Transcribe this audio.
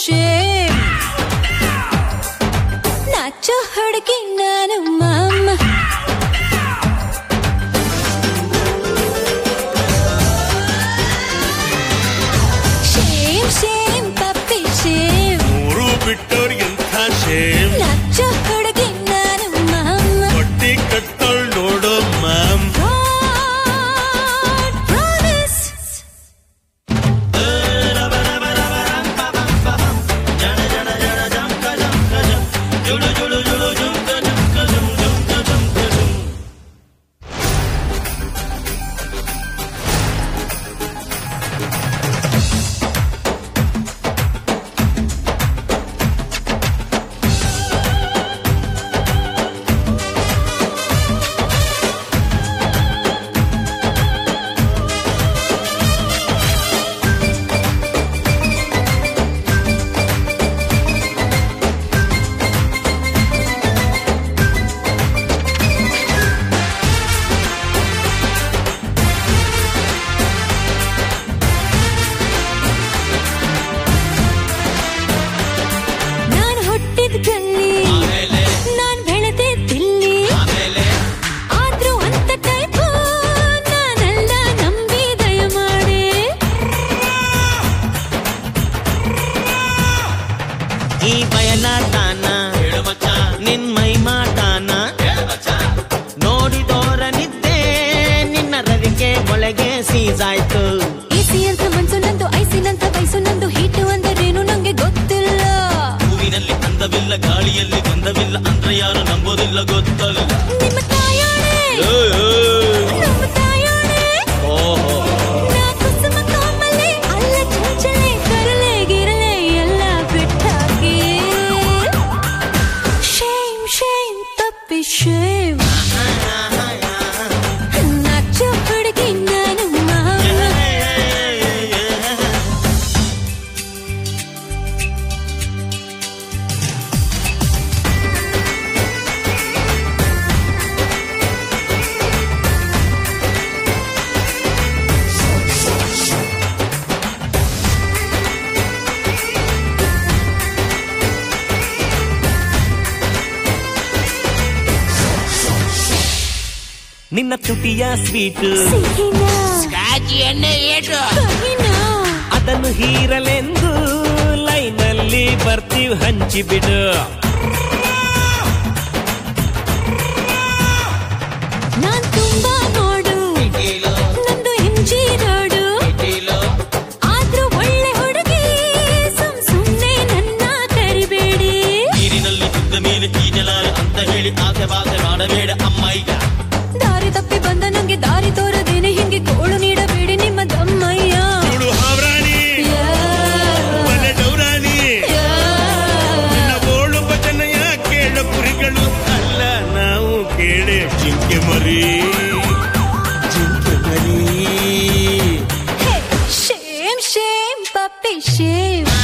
Shem ನಾಚೋ ಹುಡುಗಿ ನಾನು ಮಾಮ ಶೇಮ್ ಶೇಮ್ ಪಪ್ಪಿ ಶೇಮ್ ಮೂರು ಬಿಟ್ಟವ್ರಿಗಿಂತ ಶೇಮ್ ನಾಚೋ ಹುಡುಗಿ ನಾನು ಮಾಮ ಹೊಟ್ಟಿ ಕಟ್ಟೋಳ್ ನೋಡೋ ಮ್ಯಾಮ್ God promise. ನಾನ್ ಹುಟ್ಟಿದ್ ಗಲ್ಲಿ ನಾನ್ ಬೆಳೆದಿದ್ದಿಲ್ಲಿ ಆದ್ರೂ ಅಂತ ಟೈಪು ನಾನೆಲ್ಲ ನಂಬಿ ದಯಮಾಡಿ ಈ ಬಯಲಾಟಾನ ನಿನ್ ಮೈ ಮಾಟಾನ ನೋಡಿದೋರ ನಿದ್ದೆ ನಿನ್ನ ರವಿಕೆ ಒಳಗೆ ಸೀಸಾಯ್ತು ಎಸಿ ಅಂತ ಮನ್ಸು ನಂದು ಐಸಿನಂತ ವಯಸ್ಸು ನಂದು ಹೀಟು ಅಂದರೇನು ನಂಗೆ ಗೊತ್ತಿಲ್ಲ ಹೂವಿನಲ್ಲಿ ಅಂದವಿಲ್ಲ ಗಾಳಿಯಲ್ಲಿ ಗಂಧವಿಲ್ಲ ಅಂದ್ರೆ ಯಾರು ನಂಬೋದಿಲ್ಲ ಗೊತ್ತಲ್ಲ ನಿಮ್ಮ ತಾಯಾಣೆ ನಮ್ಮ ತಾಯಾಣೆ ನಾ ಕುಸುಮ ಕೋಮಲೆ ಅಲ್ಲ ಚಂಚಲೆ ಕರಲೆ ಗಿರಲೆ ಎಲ್ಲ ಬಿಟ್ಟಾಕಿ ಶೇಮ್ ಶೇಮ್ ತಪ್ಪಿ ಶೇಮ್ ನಾಚೋ ಹುಡುಗಿ ನಾನು ಮಾವ ನಿನ್ನ ತುಟಿಯ ಸ್ವೀಟ್ ಸಿಹಿನ ಎಣ್ಣೆ ಏಟು ಕಹಿನ ಅದನ್ನು ಹೀರಲೆಂದು ಲೈನಲ್ಲಿ ಬರ್ತೀವಿ ಹಂಚಿಬಿಡು ನಾನ್ ತುಂಬಾ ನೋಡು ನಂದು ಎಂಜಿ ರೋಡು ಆದ್ರೂ ಒಳ್ಳೆ ಹುಡುಗಿ ಸುಮ್ ಸುಮ್ನೆ ನನ್ನ ಕರಿಬೇಡಿ ನೀರಿನಲ್ಲಿ ಬಿದ್ದ ಮೇಲೆ ಈಜಲಾರೆ ಅಂತ ಹೇಳಿ ಆಸೆ ಬಾಸೆ ಮಾಡಬೇಡ ಅಮ್ಮ ಈಗ ದಾರಿ ತಪ್ಪಿ ಬಂದ ನಂಗೆ ದಾರಿ ತೋರದೇನೆ ಹಿಂಗೆ ಗೋಳು ನೀಡಬೇಡಿ ನಿಮ್ಮ ದಮ್ಮಯ್ಯ ಇವಳು ಹಾವ್ರಾಣಿ ಮನೆ ಡೌರಾಣಿ ನಿನ್ನ ಬೋಳು ಭಜನೆಯ ಕೇಳ ಕುರಿಗಳು ಅಲ್ಲ ನಾವು ಕೇಳೆ ಜಿಂಕೆ ಮರಿ ಜಿಂಕೆ ಮರಿ ಶೇಮ್ ಶೇಮ್ ಪಪ್ಪಿ ಶೇಮ್